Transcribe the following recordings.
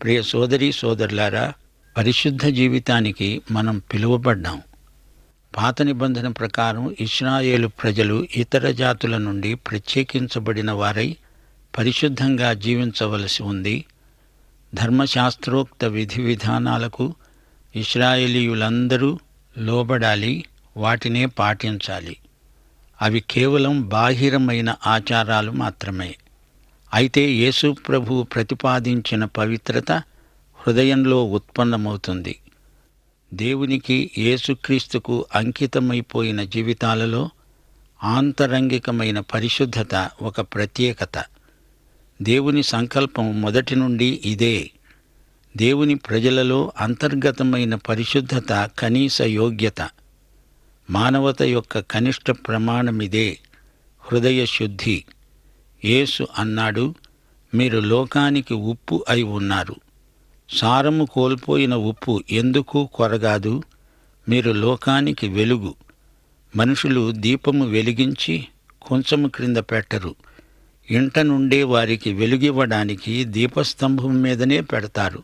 ప్రియ సోదరి సోదరులారా పరిశుద్ధ జీవితానికి మనం పిలువబడ్డాం పాత నిబంధన ప్రకారం ఇస్రాయేలు ప్రజలు ఇతర జాతుల నుండి ప్రత్యేకించబడిన వారై పరిశుద్ధంగా జీవించవలసి ఉంది ధర్మశాస్త్రోక్త విధి విధానాలకు ఇస్రాయేలీయులందరూ లోబడాలి వాటినే పాటించాలి అవి కేవలం బాహిరమైన ఆచారాలు మాత్రమే అయితే యేసు ప్రభు ప్రతిపాదించిన పవిత్రత హృదయంలో ఉత్పన్నమవుతుంది దేవునికి యేసుక్రీస్తుకు అంకితమైపోయిన జీవితాలలో ఆంతరంగికమైన పరిశుద్ధత ఒక ప్రత్యేకత దేవుని సంకల్పం మొదటి నుండి ఇదే దేవుని ప్రజలలో అంతర్గతమైన పరిశుద్ధత కనీస యోగ్యత మానవత యొక్క కనిష్ట ప్రమాణమిదే హృదయ శుద్ధి యేసు అన్నాడు మీరు లోకానికి ఉప్పు అయి ఉన్నారు సారము కోల్పోయిన ఉప్పు ఎందుకు కొరగాదు మీరు లోకానికి వెలుగు మనుషులు దీపము వెలిగించి కొంచెము క్రింద పెట్టరు ఇంట నుండే వారికి వెలుగివ్వడానికి దీపస్తంభం మీదనే పెడతారు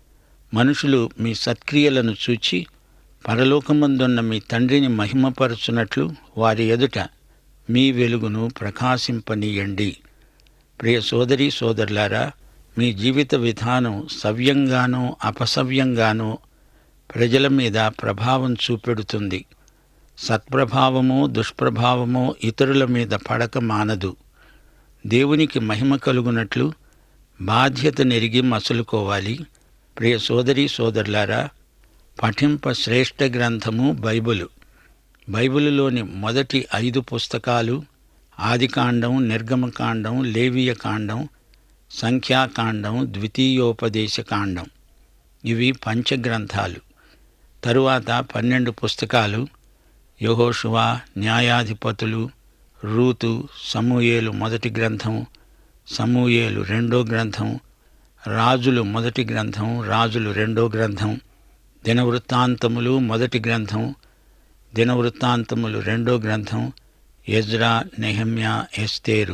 మనుషులు మీ సత్క్రియలను చూచి పరలోకమందున్న మీ తండ్రిని మహిమపరచునట్లు వారి ఎదుట మీ వెలుగును ప్రకాశింపనీయండి ప్రియ సోదరి సోదరులారా మీ జీవిత విధానం సవ్యంగానో అపసవ్యంగానో ప్రజల మీద ప్రభావం చూపెడుతుంది సత్ప్రభావమో దుష్ప్రభావమో ఇతరుల మీద పడక మానదు దేవునికి మహిమ కలుగునట్లు బాధ్యత నెరిగి మసులుకోవాలి ప్రియ సోదరి సోదరులారా పఠింప శ్రేష్ఠ గ్రంథము బైబిలు బైబిలులోని మొదటి ఐదు పుస్తకాలు ఆదికాండం నిర్గమకాండం లేవియ కాండం సంఖ్యాకాండం ద్వితీయోపదేశ కాండం ఇవి పంచగ్రంథాలు తరువాత పన్నెండు పుస్తకాలు యహోషువ న్యాయాధిపతులు రూతు సమూయేలు మొదటి గ్రంథం సమూయేలు రెండో గ్రంథం రాజులు మొదటి గ్రంథం రాజులు రెండో గ్రంథం దినవృత్తాంతములు మొదటి గ్రంథం దినవృత్తాంతములు రెండో గ్రంథం ఎజ్రా నెహమ్యా ఎస్తేరు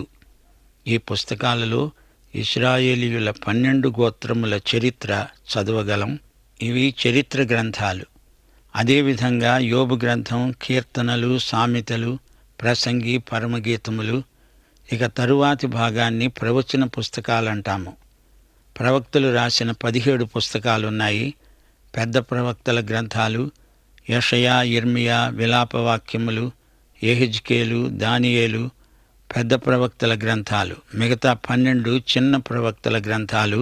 ఈ పుస్తకాలలో ఇస్రాయేలీయుల పన్నెండు గోత్రముల చరిత్ర చదవగలం ఇవి చరిత్ర గ్రంథాలు అదేవిధంగా యోబు గ్రంథం కీర్తనలు సామెతలు ప్రసంగి పరమగీతములు ఇక తరువాతి భాగాన్ని ప్రవచన పుస్తకాలంటాము ప్రవక్తలు రాసిన పదిహేడు పుస్తకాలున్నాయి పెద్ద ప్రవక్తల గ్రంథాలు యషయా ఇర్మియా విలాపవాక్యములు ఎహిజ్కేలు దానియేలు పెద్ద ప్రవక్తల గ్రంథాలు మిగతా పన్నెండు చిన్న ప్రవక్తల గ్రంథాలు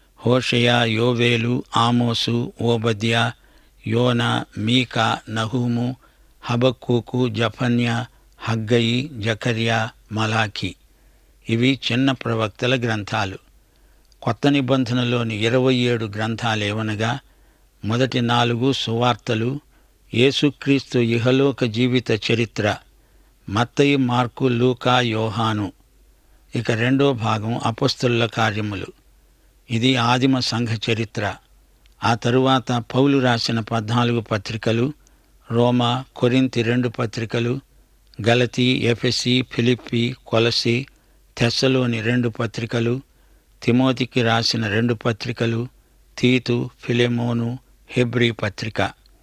హోషయ యోవేలు ఆమోసు ఓబద్యా యోన మీకా నహూము హబక్కూకు జఫన్య హగ్గయి జకర్యా మలాఖీ ఇవి చిన్న ప్రవక్తల గ్రంథాలు కొత్త నిబంధనలోని ఇరవై ఏడు గ్రంథాలేవనగా మొదటి నాలుగు సువార్తలు యేసుక్రీస్తు ఇహలోక జీవిత చరిత్ర మత్తయి మార్కు లూకా యోహాను ఇక రెండో భాగం అపస్తుల కార్యములు ఇది ఆదిమ సంఘ చరిత్ర ఆ తరువాత పౌలు రాసిన పద్నాలుగు పత్రికలు రోమా కొరింతి రెండు పత్రికలు గలతి ఎఫెసి ఫిలిప్పి కొలసి తెస్సలోని రెండు పత్రికలు తిమోతికి రాసిన రెండు పత్రికలు తీతు ఫిలెమోను హెబ్రీ పత్రిక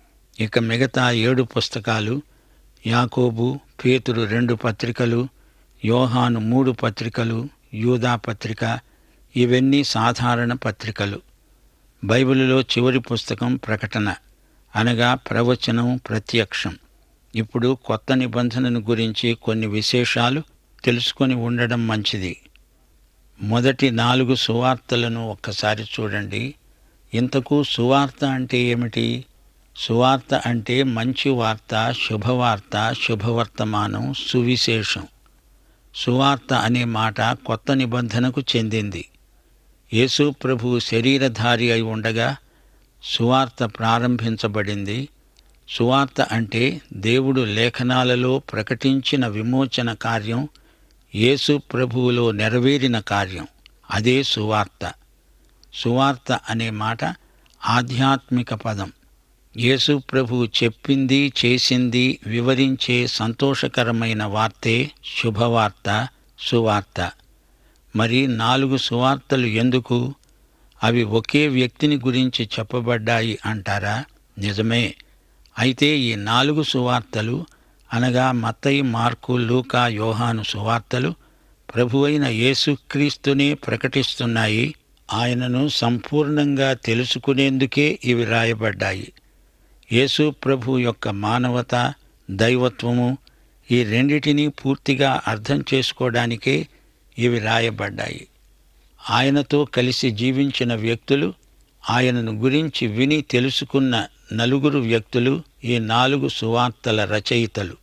ఇక మిగతా ఏడు పుస్తకాలు యాకోబు పేతురు రెండు పత్రికలు యోహాను మూడు పత్రికలు యూదా పత్రిక ఇవన్నీ సాధారణ పత్రికలు బైబిలులో చివరి పుస్తకం ప్రకటన అనగా ప్రవచనం ప్రత్యక్షం ఇప్పుడు కొత్త నిబంధనను గురించి కొన్ని విశేషాలు తెలుసుకొని ఉండడం మంచిది మొదటి నాలుగు సువార్తలను ఒక్కసారి చూడండి ఇంతకు సువార్త అంటే ఏమిటి సువార్త అంటే మంచి వార్త శుభవార్త శుభవర్తమానం సువిశేషం సువార్త అనే మాట కొత్త నిబంధనకు చెందింది యేసు ప్రభు శరీరధారి అయి ఉండగా సువార్త ప్రారంభించబడింది సువార్త అంటే దేవుడు లేఖనాలలో ప్రకటించిన విమోచన కార్యం యేసు ప్రభువులో నెరవేరిన కార్యం అదే సువార్త సువార్త అనే మాట ఆధ్యాత్మిక పదం యేసు ప్రభు చెప్పింది చేసింది వివరించే సంతోషకరమైన వార్తే శుభవార్త సువార్త మరి నాలుగు సువార్తలు ఎందుకు అవి ఒకే వ్యక్తిని గురించి చెప్పబడ్డాయి అంటారా నిజమే అయితే ఈ నాలుగు సువార్తలు అనగా మత్తయి మార్కు లూకా యోహాను సువార్తలు ప్రభువైన యేసుక్రీస్తునే ప్రకటిస్తున్నాయి ఆయనను సంపూర్ణంగా తెలుసుకునేందుకే ఇవి రాయబడ్డాయి యేసు ప్రభు యొక్క మానవత దైవత్వము ఈ రెండిటినీ పూర్తిగా అర్థం చేసుకోవడానికే ఇవి రాయబడ్డాయి ఆయనతో కలిసి జీవించిన వ్యక్తులు ఆయనను గురించి విని తెలుసుకున్న నలుగురు వ్యక్తులు ఈ నాలుగు సువార్తల రచయితలు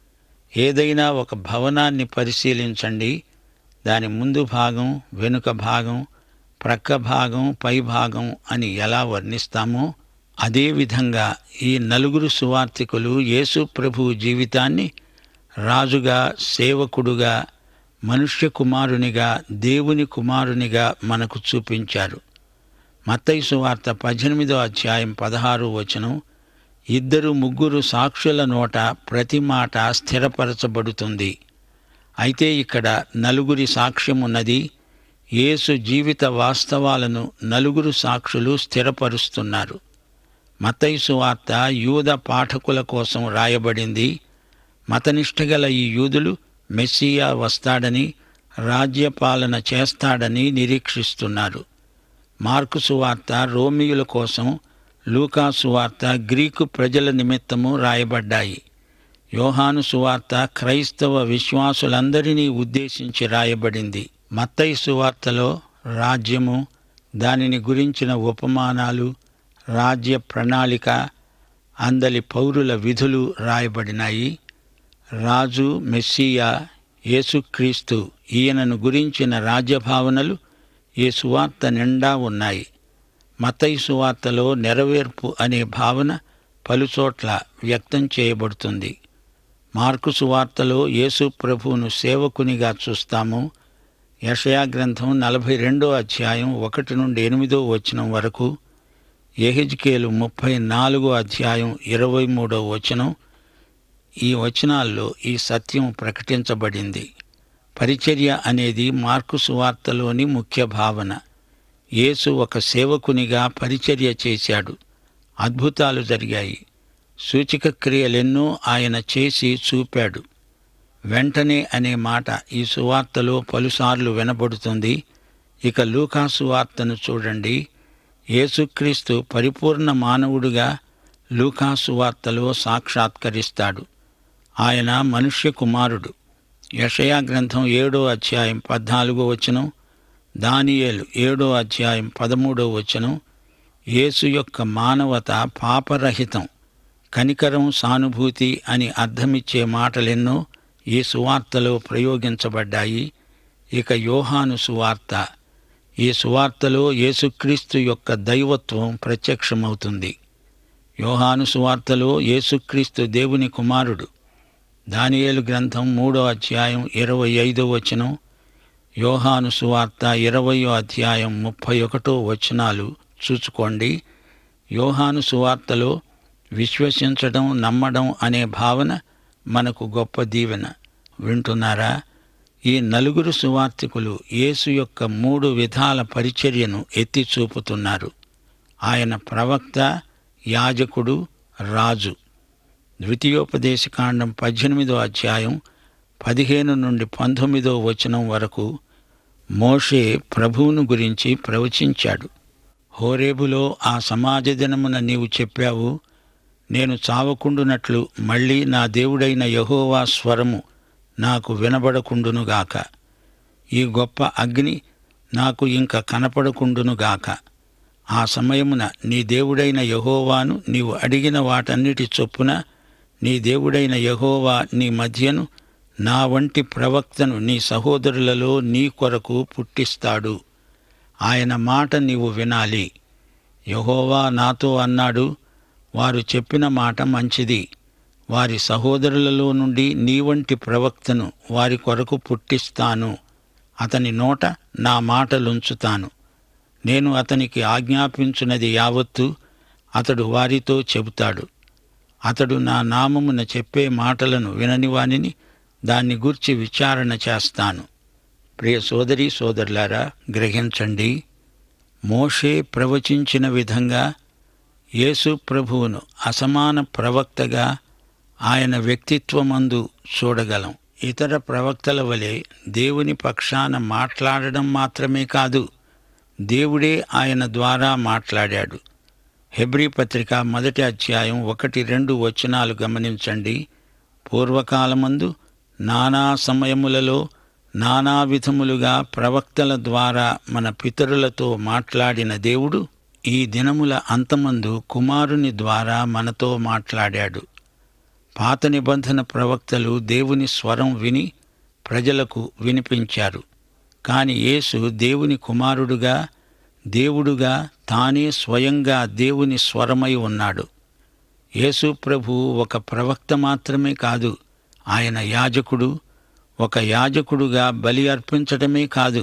ఏదైనా ఒక భవనాన్ని పరిశీలించండి దాని ముందు భాగం వెనుక భాగం ప్రక్క భాగం పై భాగం అని ఎలా వర్ణిస్తామో అదేవిధంగా ఈ నలుగురు సువార్తికులు యేసు ప్రభు జీవితాన్ని రాజుగా సేవకుడుగా మనుష్య కుమారునిగా దేవుని కుమారునిగా మనకు చూపించారు మత్తయి సువార్త పద్దెనిమిదో అధ్యాయం పదహారు వచనం ఇద్దరు ముగ్గురు సాక్షుల నోట ప్రతి మాట స్థిరపరచబడుతుంది అయితే ఇక్కడ నలుగురి సాక్ష్యం ఉన్నది యేసు జీవిత వాస్తవాలను నలుగురు సాక్షులు స్థిరపరుస్తున్నారు మత్తయి సువార్త యూద పాఠకుల కోసం రాయబడింది మతనిష్టగల ఈ యూదులు మెస్సియా వస్తాడని రాజ్యపాలన చేస్తాడని నిరీక్షిస్తున్నారు మార్కు సువార్త రోమియుల కోసం లూకా సువార్త గ్రీకు ప్రజల నిమిత్తము రాయబడ్డాయి యోహాను సువార్త క్రైస్తవ విశ్వాసులందరినీ ఉద్దేశించి రాయబడింది మత్తయి సువార్తలో రాజ్యము దానిని గురించిన ఉపమానాలు రాజ్య ప్రణాళిక అందలి పౌరుల విధులు రాయబడినాయి రాజు మెస్సియా యేసుక్రీస్తు ఈయనను గురించిన రాజ్యభావనలు ఈ సువార్త నిండా ఉన్నాయి మతయి సువార్తలో నెరవేర్పు అనే భావన పలుచోట్ల వ్యక్తం చేయబడుతుంది మార్కు సువార్తలో యేసు ప్రభువును సేవకునిగా చూస్తాము యషయా గ్రంథం నలభై రెండో అధ్యాయం ఒకటి నుండి ఎనిమిదో వచనం వరకు ఎహిజ్కేలు ముప్పై నాలుగో అధ్యాయం ఇరవై మూడో వచనం ఈ వచనాల్లో ఈ సత్యం ప్రకటించబడింది పరిచర్య అనేది మార్కు సువార్తలోని ముఖ్య భావన యేసు ఒక సేవకునిగా పరిచర్య చేశాడు అద్భుతాలు జరిగాయి సూచిక క్రియలెన్నో ఆయన చేసి చూపాడు వెంటనే అనే మాట ఈ సువార్తలో పలుసార్లు వినబడుతుంది ఇక లూకా సువార్తను చూడండి యేసుక్రీస్తు పరిపూర్ణ మానవుడుగా లూకా సువార్తలో సాక్షాత్కరిస్తాడు ఆయన మనుష్య కుమారుడు యషయా గ్రంథం ఏడో అధ్యాయం పద్నాలుగో వచనం దానియేలు ఏడో అధ్యాయం పదమూడో వచనం యేసు యొక్క మానవత పాపరహితం కనికరం సానుభూతి అని అర్థమిచ్చే మాటలెన్నో ఈ సువార్తలో ప్రయోగించబడ్డాయి ఇక యోహాను సువార్త ఈ సువార్తలో యేసుక్రీస్తు యొక్క దైవత్వం ప్రత్యక్షమవుతుంది యోహాను సువార్తలో యేసుక్రీస్తు దేవుని కుమారుడు దానియేలు గ్రంథం మూడో అధ్యాయం ఇరవై ఐదో వచనం యోహాను సువార్త ఇరవయో అధ్యాయం ముప్పై ఒకటో వచనాలు చూచుకోండి యోహాను సువార్తలో విశ్వసించడం నమ్మడం అనే భావన మనకు గొప్ప దీవెన వింటున్నారా ఈ నలుగురు సువార్తికులు యేసు యొక్క మూడు విధాల పరిచర్యను ఎత్తి చూపుతున్నారు ఆయన ప్రవక్త యాజకుడు రాజు ద్వితీయోపదేశకాండం పద్దెనిమిదో అధ్యాయం పదిహేను నుండి పంతొమ్మిదో వచనం వరకు మోషే ప్రభువును గురించి ప్రవచించాడు హోరేబులో ఆ సమాజ దినమున నీవు చెప్పావు నేను చావకుండునట్లు మళ్ళీ నా దేవుడైన యహోవా స్వరము నాకు వినబడకుండునుగాక ఈ గొప్ప అగ్ని నాకు ఇంక కనపడకుండునుగాక ఆ సమయమున నీ దేవుడైన యహోవాను నీవు అడిగిన వాటన్నిటి చొప్పున నీ దేవుడైన యహోవా నీ మధ్యను నా వంటి ప్రవక్తను నీ సహోదరులలో నీ కొరకు పుట్టిస్తాడు ఆయన మాట నీవు వినాలి యహోవా నాతో అన్నాడు వారు చెప్పిన మాట మంచిది వారి సహోదరులలో నుండి నీ వంటి ప్రవక్తను వారి కొరకు పుట్టిస్తాను అతని నోట నా మాటలుంచుతాను నేను అతనికి ఆజ్ఞాపించున్నది యావత్తు అతడు వారితో చెబుతాడు అతడు నా నామమున చెప్పే మాటలను వినని వానిని దాన్ని గూర్చి విచారణ చేస్తాను ప్రియ సోదరి సోదరులారా గ్రహించండి మోషే ప్రవచించిన విధంగా యేసు ప్రభువును అసమాన ప్రవక్తగా ఆయన వ్యక్తిత్వమందు చూడగలం ఇతర ప్రవక్తల వలె దేవుని పక్షాన మాట్లాడడం మాత్రమే కాదు దేవుడే ఆయన ద్వారా మాట్లాడాడు హెబ్రీ పత్రిక మొదటి అధ్యాయం ఒకటి రెండు వచనాలు గమనించండి పూర్వకాలమందు నానా సమయములలో నానా విధములుగా ప్రవక్తల ద్వారా మన పితరులతో మాట్లాడిన దేవుడు ఈ దినముల అంతమందు కుమారుని ద్వారా మనతో మాట్లాడాడు పాత నిబంధన ప్రవక్తలు దేవుని స్వరం విని ప్రజలకు వినిపించారు కాని యేసు దేవుని కుమారుడుగా దేవుడుగా తానే స్వయంగా దేవుని స్వరమై ఉన్నాడు యేసు ప్రభు ఒక ప్రవక్త మాత్రమే కాదు ఆయన యాజకుడు ఒక యాజకుడుగా బలి అర్పించటమే కాదు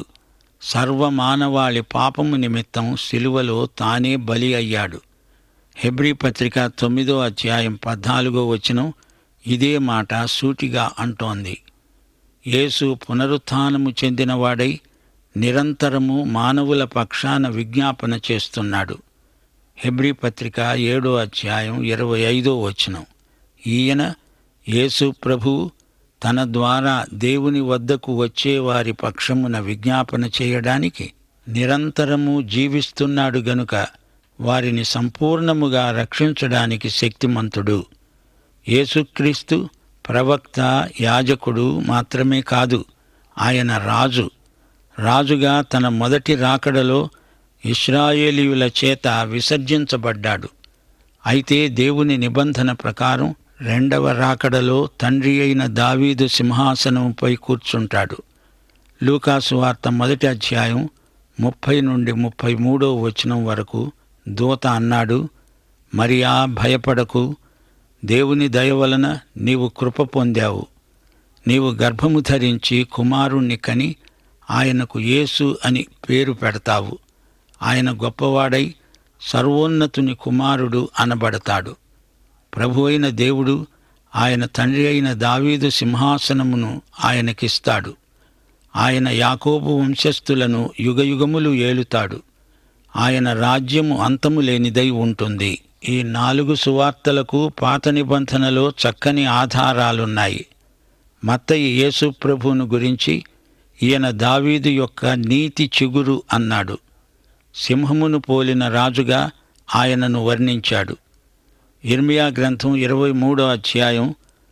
సర్వమానవాళి పాపము నిమిత్తం సిలువలో తానే బలి అయ్యాడు హెబ్రీ పత్రిక తొమ్మిదో అధ్యాయం పద్నాలుగో వచనం ఇదే మాట సూటిగా అంటోంది యేసు పునరుత్థానము చెందినవాడై నిరంతరము మానవుల పక్షాన విజ్ఞాపన చేస్తున్నాడు హెబ్రీ పత్రిక ఏడో అధ్యాయం ఇరవై ఐదో వచనం ఈయన యేసు ప్రభు తన ద్వారా దేవుని వద్దకు వచ్చే వారి పక్షమున విజ్ఞాపన చేయడానికి నిరంతరము జీవిస్తున్నాడు గనుక వారిని సంపూర్ణముగా రక్షించడానికి శక్తిమంతుడు యేసుక్రీస్తు ప్రవక్త యాజకుడు మాత్రమే కాదు ఆయన రాజు రాజుగా తన మొదటి రాకడలో ఇస్రాయేలీయుల చేత విసర్జించబడ్డాడు అయితే దేవుని నిబంధన ప్రకారం రెండవ రాకడలో తండ్రి అయిన దావీదు సింహాసనంపై కూర్చుంటాడు లూకాసు వార్త మొదటి అధ్యాయం ముప్పై నుండి ముప్పై మూడో వచనం వరకు దూత అన్నాడు మరియా భయపడకు దేవుని దయ వలన నీవు కృప పొందావు నీవు గర్భము ధరించి కుమారుణ్ణి కని ఆయనకు యేసు అని పేరు పెడతావు ఆయన గొప్పవాడై సర్వోన్నతుని కుమారుడు అనబడతాడు ప్రభు అయిన దేవుడు ఆయన తండ్రి అయిన దావీదు సింహాసనమును ఆయనకిస్తాడు ఆయన యాకోబు వంశస్థులను యుగయుగములు ఏలుతాడు ఆయన రాజ్యము అంతము లేనిదై ఉంటుంది ఈ నాలుగు సువార్తలకు పాత నిబంధనలో చక్కని ఆధారాలున్నాయి మత్తయి యేసు ప్రభువును గురించి ఈయన దావీదు యొక్క నీతి చిగురు అన్నాడు సింహమును పోలిన రాజుగా ఆయనను వర్ణించాడు ఇర్మియా గ్రంథం ఇరవై మూడో అధ్యాయం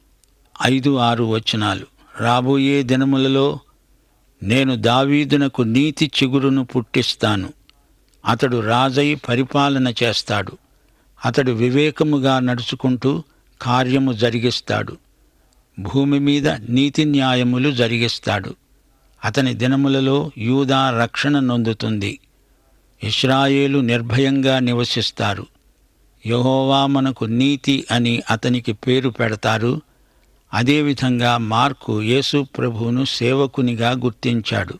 ఐదు ఆరు వచనాలు రాబోయే దినములలో నేను దావీదునకు నీతి చిగురును పుట్టిస్తాను అతడు రాజై పరిపాలన చేస్తాడు అతడు వివేకముగా నడుచుకుంటూ కార్యము జరిగిస్తాడు భూమి మీద నీతి న్యాయములు జరిగిస్తాడు అతని దినములలో యూదా రక్షణ నొందుతుంది ఇస్రాయేలు నిర్భయంగా నివసిస్తారు యహోవా మనకు నీతి అని అతనికి పేరు పెడతారు అదేవిధంగా మార్కు యేసు ప్రభువును సేవకునిగా గుర్తించాడు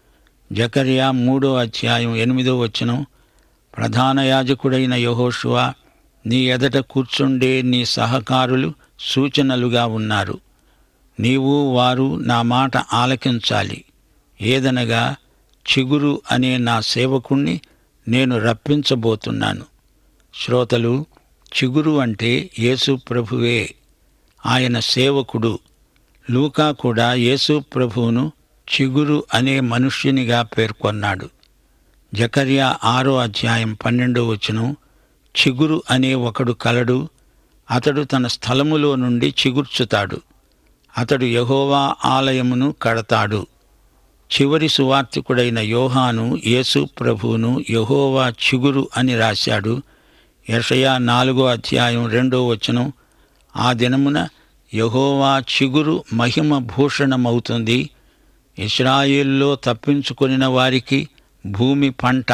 జకర్యా మూడో అధ్యాయం ఎనిమిదో వచనం ప్రధాన యాజకుడైన యహోషువా నీ ఎదట కూర్చుండే నీ సహకారులు సూచనలుగా ఉన్నారు నీవు వారు నా మాట ఆలకించాలి ఏదనగా చిగురు అనే నా సేవకుణ్ణి నేను రప్పించబోతున్నాను శ్రోతలు చిగురు అంటే యేసు ప్రభువే ఆయన సేవకుడు లూకా కూడా యేసు ప్రభువును చిగురు అనే మనుష్యునిగా పేర్కొన్నాడు జకర్యా ఆరో అధ్యాయం పన్నెండో వచనం చిగురు అనే ఒకడు కలడు అతడు తన స్థలములో నుండి చిగుర్చుతాడు అతడు యహోవా ఆలయమును కడతాడు చివరి సువార్తికుడైన యోహాను యేసు ప్రభువును యహోవా చిగురు అని రాశాడు యషయా నాలుగో అధ్యాయం రెండో వచనం ఆ దినమున యహోవా చిగురు మహిమ భూషణమవుతుంది ఇస్రాయేల్లో తప్పించుకొనిన వారికి భూమి పంట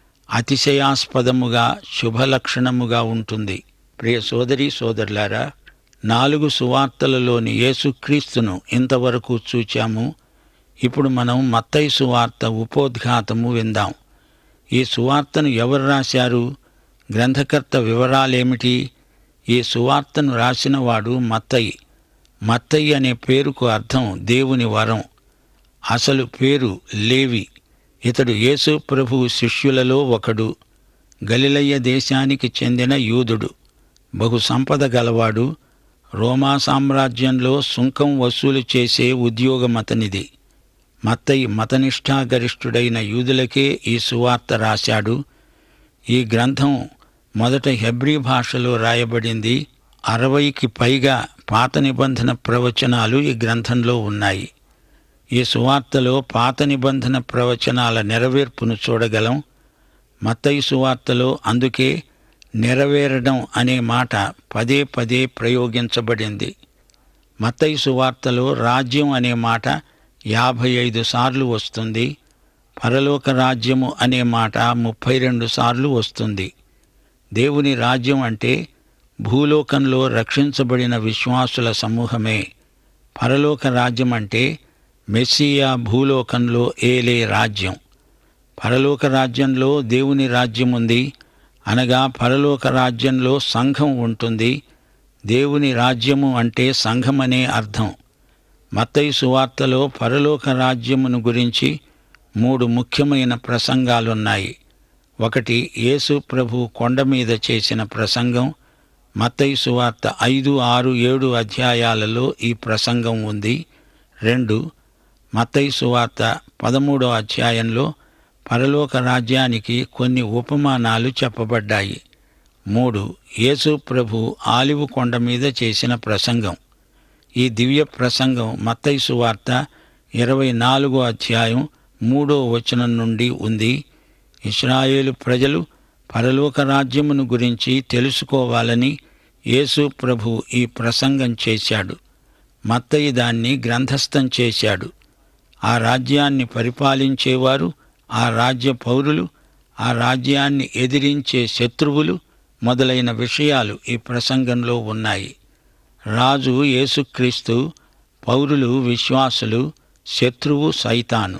అతిశయాస్పదముగా శుభలక్షణముగా ఉంటుంది ప్రియ సోదరి సోదరులారా నాలుగు సువార్తలలోని యేసుక్రీస్తును ఇంతవరకు చూచాము ఇప్పుడు మనం మత్తయి సువార్త ఉపోద్ఘాతము విందాం ఈ సువార్తను ఎవరు రాశారు గ్రంథకర్త వివరాలేమిటి ఈ సువార్తను రాసినవాడు మత్తయి మత్తయి అనే పేరుకు అర్థం దేవుని వరం అసలు పేరు లేవి ఇతడు యేసు ప్రభు శిష్యులలో ఒకడు గలిలయ్య దేశానికి చెందిన యూదుడు బహు సంపద గలవాడు రోమా సామ్రాజ్యంలో సుంకం వసూలు చేసే ఉద్యోగం అతనిది మత్తయి మతనిష్ఠాగరిష్ఠుడైన యూదులకే ఈ సువార్త రాశాడు ఈ గ్రంథం మొదట హెబ్రీ భాషలో రాయబడింది అరవైకి పైగా పాత నిబంధన ప్రవచనాలు ఈ గ్రంథంలో ఉన్నాయి ఈ సువార్తలో పాత నిబంధన ప్రవచనాల నెరవేర్పును చూడగలం మత్తయి సువార్తలో అందుకే నెరవేరడం అనే మాట పదే పదే ప్రయోగించబడింది మత్తయి సువార్తలో రాజ్యం అనే మాట యాభై ఐదు సార్లు వస్తుంది పరలోక రాజ్యము అనే మాట ముప్పై రెండు సార్లు వస్తుంది దేవుని రాజ్యం అంటే భూలోకంలో రక్షించబడిన విశ్వాసుల సమూహమే పరలోక రాజ్యం అంటే మెస్సియా భూలోకంలో ఏలే రాజ్యం పరలోక రాజ్యంలో దేవుని రాజ్యం ఉంది అనగా పరలోక రాజ్యంలో సంఘం ఉంటుంది దేవుని రాజ్యము అంటే సంఘమనే అర్థం మత్తయి సువార్తలో పరలోక రాజ్యమును గురించి మూడు ముఖ్యమైన ప్రసంగాలున్నాయి ఒకటి యేసు ప్రభు కొండ మీద చేసిన ప్రసంగం మత్తయి సువార్త ఐదు ఆరు ఏడు అధ్యాయాలలో ఈ ప్రసంగం ఉంది రెండు మత్తయి సువార్త పదమూడో అధ్యాయంలో పరలోక రాజ్యానికి కొన్ని ఉపమానాలు చెప్పబడ్డాయి మూడు యేసు ప్రభు ఆలివు కొండ మీద చేసిన ప్రసంగం ఈ దివ్య ప్రసంగం మత్తయి సువార్త ఇరవై నాలుగో అధ్యాయం మూడో వచనం నుండి ఉంది ఇస్రాయేలు ప్రజలు పరలోక రాజ్యమును గురించి తెలుసుకోవాలని యేసు ప్రభు ఈ ప్రసంగం చేశాడు మత్తయి దాన్ని గ్రంథస్థం చేశాడు ఆ రాజ్యాన్ని పరిపాలించేవారు ఆ రాజ్య పౌరులు ఆ రాజ్యాన్ని ఎదిరించే శత్రువులు మొదలైన విషయాలు ఈ ప్రసంగంలో ఉన్నాయి రాజు యేసుక్రీస్తు పౌరులు విశ్వాసులు శత్రువు సైతాను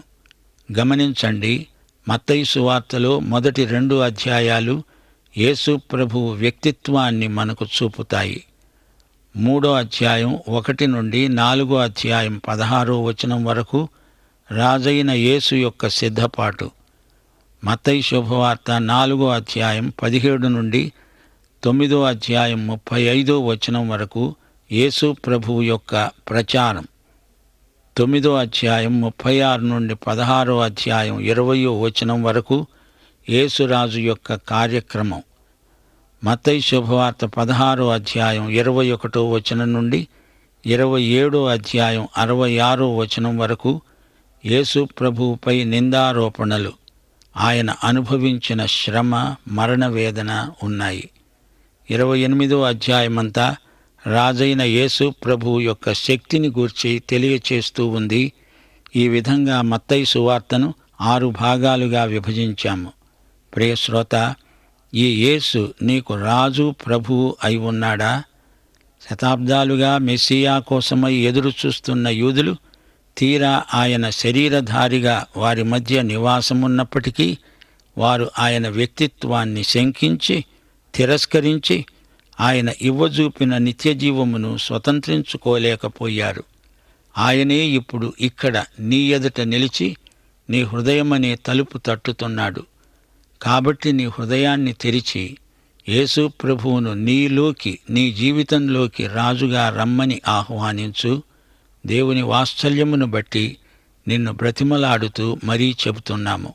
గమనించండి మత్తయి సువార్తలో మొదటి రెండు అధ్యాయాలు యేసు ప్రభు వ్యక్తిత్వాన్ని మనకు చూపుతాయి మూడో అధ్యాయం ఒకటి నుండి నాలుగో అధ్యాయం పదహారో వచనం వరకు రాజైన యేసు యొక్క సిద్ధపాటు మత్తయి శుభవార్త నాలుగో అధ్యాయం పదిహేడు నుండి తొమ్మిదో అధ్యాయం ముప్పై ఐదో వచనం వరకు యేసు ప్రభువు యొక్క ప్రచారం తొమ్మిదో అధ్యాయం ముప్పై ఆరు నుండి పదహారో అధ్యాయం ఇరవయో వచనం వరకు యేసురాజు యొక్క కార్యక్రమం మత్తయి శుభవార్త పదహారో అధ్యాయం ఇరవై ఒకటో వచనం నుండి ఇరవై ఏడో అధ్యాయం అరవై ఆరో వచనం వరకు యేసు ప్రభువుపై నిందారోపణలు ఆయన అనుభవించిన శ్రమ మరణ వేదన ఉన్నాయి ఇరవై ఎనిమిదో అధ్యాయమంతా రాజైన యేసు ప్రభువు యొక్క శక్తిని గూర్చి తెలియచేస్తూ ఉంది ఈ విధంగా మత్తయి సువార్తను ఆరు భాగాలుగా విభజించాము ప్రియ శ్రోత ఈ యేసు నీకు రాజు ప్రభువు అయి ఉన్నాడా శతాబ్దాలుగా మెస్సియా కోసమై ఎదురు చూస్తున్న యూదులు తీరా ఆయన శరీరధారిగా వారి మధ్య నివాసమున్నప్పటికీ వారు ఆయన వ్యక్తిత్వాన్ని శంకించి తిరస్కరించి ఆయన ఇవ్వజూపిన నిత్యజీవమును స్వతంత్రించుకోలేకపోయారు ఆయనే ఇప్పుడు ఇక్కడ నీ ఎదుట నిలిచి నీ హృదయమనే తలుపు తట్టుతున్నాడు కాబట్టి నీ హృదయాన్ని తెరిచి యేసు ప్రభువును నీలోకి నీ జీవితంలోకి రాజుగా రమ్మని ఆహ్వానించు దేవుని వాత్సల్యమును బట్టి నిన్ను బ్రతిమలాడుతూ మరీ చెబుతున్నాము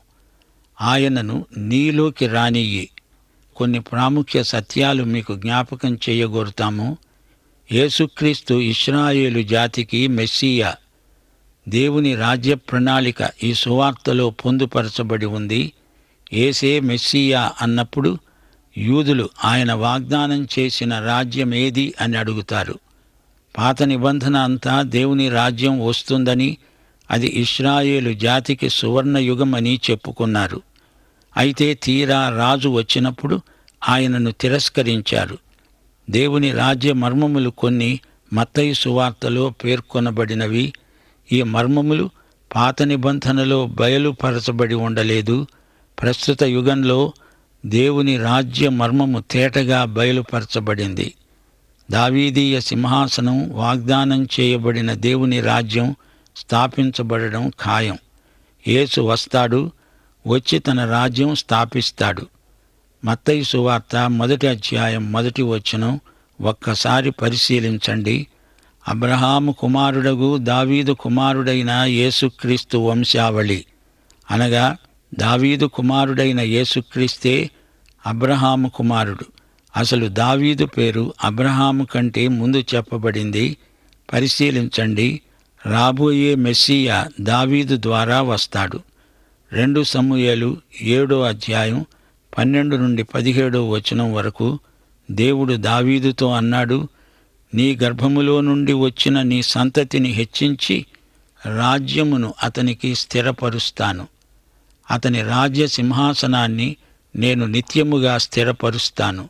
ఆయనను నీలోకి రానియ్యి కొన్ని ప్రాముఖ్య సత్యాలు మీకు జ్ఞాపకం చేయగోరుతాము యేసుక్రీస్తు ఇస్రాయేలు జాతికి మెస్సియా దేవుని రాజ్య ప్రణాళిక ఈ సువార్తలో పొందుపరచబడి ఉంది ఏసే మెస్సియా అన్నప్పుడు యూదులు ఆయన వాగ్దానం చేసిన రాజ్యం ఏది అని అడుగుతారు పాత నిబంధన అంతా దేవుని రాజ్యం వస్తుందని అది ఇస్రాయేలు జాతికి సువర్ణ యుగమని చెప్పుకున్నారు అయితే తీరా రాజు వచ్చినప్పుడు ఆయనను తిరస్కరించారు దేవుని రాజ్య మర్మములు కొన్ని మత్తయి సువార్తలో పేర్కొనబడినవి ఈ మర్మములు పాత నిబంధనలో బయలుపరచబడి ఉండలేదు ప్రస్తుత యుగంలో దేవుని రాజ్య మర్మము తేటగా బయలుపరచబడింది దావీదీయ సింహాసనం వాగ్దానం చేయబడిన దేవుని రాజ్యం స్థాపించబడడం ఖాయం యేసు వస్తాడు వచ్చి తన రాజ్యం స్థాపిస్తాడు మత్తయి సువార్త మొదటి అధ్యాయం మొదటి వచనం ఒక్కసారి పరిశీలించండి అబ్రహాము కుమారుడగు దావీదు కుమారుడైన యేసుక్రీస్తు వంశావళి అనగా దావీదు కుమారుడైన యేసుక్రీస్తే అబ్రహాము కుమారుడు అసలు దావీదు పేరు అబ్రహాము కంటే ముందు చెప్పబడింది పరిశీలించండి రాబోయే మెస్సియా దావీదు ద్వారా వస్తాడు రెండు సమూయేలు ఏడో అధ్యాయం పన్నెండు నుండి పదిహేడో వచనం వరకు దేవుడు దావీదుతో అన్నాడు నీ గర్భములో నుండి వచ్చిన నీ సంతతిని హెచ్చించి రాజ్యమును అతనికి స్థిరపరుస్తాను అతని రాజ్య సింహాసనాన్ని నేను నిత్యముగా స్థిరపరుస్తాను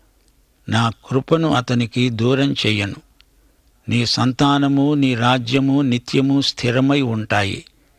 నా కృపను అతనికి దూరం చెయ్యను నీ సంతానము నీ రాజ్యము నిత్యము స్థిరమై ఉంటాయి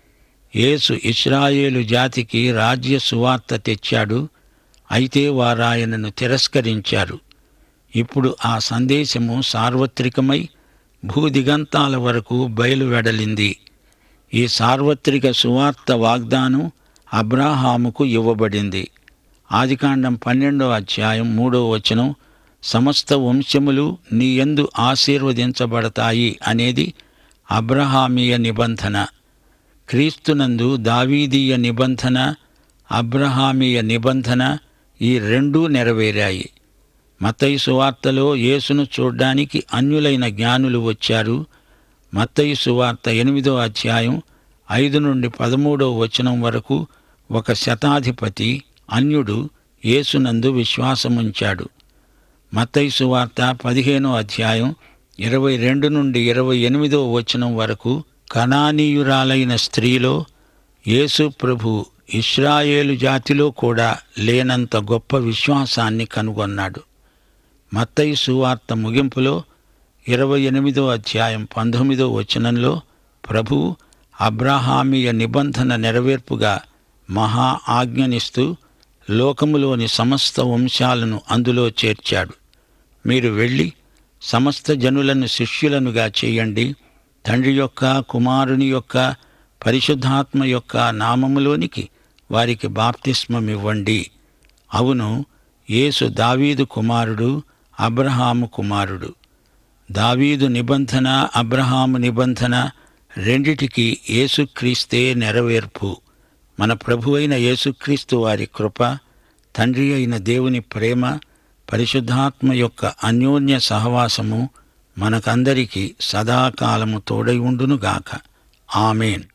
యేసు ఇస్రాయేలు జాతికి రాజ్య సువార్త తెచ్చాడు అయితే వారాయనను తిరస్కరించారు ఇప్పుడు ఆ సందేశము సార్వత్రికమై భూదిగంతాల వరకు బయలువెడలింది ఈ సార్వత్రిక సువార్త వాగ్దానం అబ్రాహాముకు ఇవ్వబడింది ఆదికాండం పన్నెండో అధ్యాయం మూడో వచనం సమస్త వంశములు నీ యందు ఆశీర్వదించబడతాయి అనేది అబ్రహామీయ నిబంధన క్రీస్తునందు దావీదీయ నిబంధన అబ్రహామీయ నిబంధన ఈ రెండూ నెరవేరాయి మత్తయి సువార్తలో యేసును చూడ్డానికి అన్యులైన జ్ఞానులు వచ్చారు మత్తయి సువార్త ఎనిమిదో అధ్యాయం ఐదు నుండి పదమూడో వచనం వరకు ఒక శతాధిపతి అన్యుడు యేసునందు విశ్వాసముంచాడు మత్తయి సువార్త పదిహేనో అధ్యాయం ఇరవై రెండు నుండి ఇరవై ఎనిమిదో వచనం వరకు కణానీయురాలైన స్త్రీలో యేసు ప్రభు ఇస్రాయేలు జాతిలో కూడా లేనంత గొప్ప విశ్వాసాన్ని కనుగొన్నాడు మత్తయి సువార్త ముగింపులో ఇరవై ఎనిమిదో అధ్యాయం పంతొమ్మిదో వచనంలో ప్రభువు అబ్రాహామీయ నిబంధన నెరవేర్పుగా మహా ఆజ్ఞనిస్తూ లోకములోని సమస్త వంశాలను అందులో చేర్చాడు మీరు వెళ్ళి సమస్త జనులను శిష్యులనుగా చేయండి తండ్రి యొక్క కుమారుని యొక్క పరిశుద్ధాత్మ యొక్క నామములోనికి వారికి బాప్తిస్మమివ్వండి అవును యేసు దావీదు కుమారుడు అబ్రహాము కుమారుడు దావీదు నిబంధన అబ్రహాము నిబంధన రెండిటికి యేసుక్రీస్తే నెరవేర్పు మన ప్రభు అయిన యేసుక్రీస్తు వారి కృప తండ్రి అయిన దేవుని ప్రేమ పరిశుద్ధాత్మ యొక్క అన్యోన్య సహవాసము మనకందరికీ సదాకాలము తోడై ఉండునుగాక ఆమెన్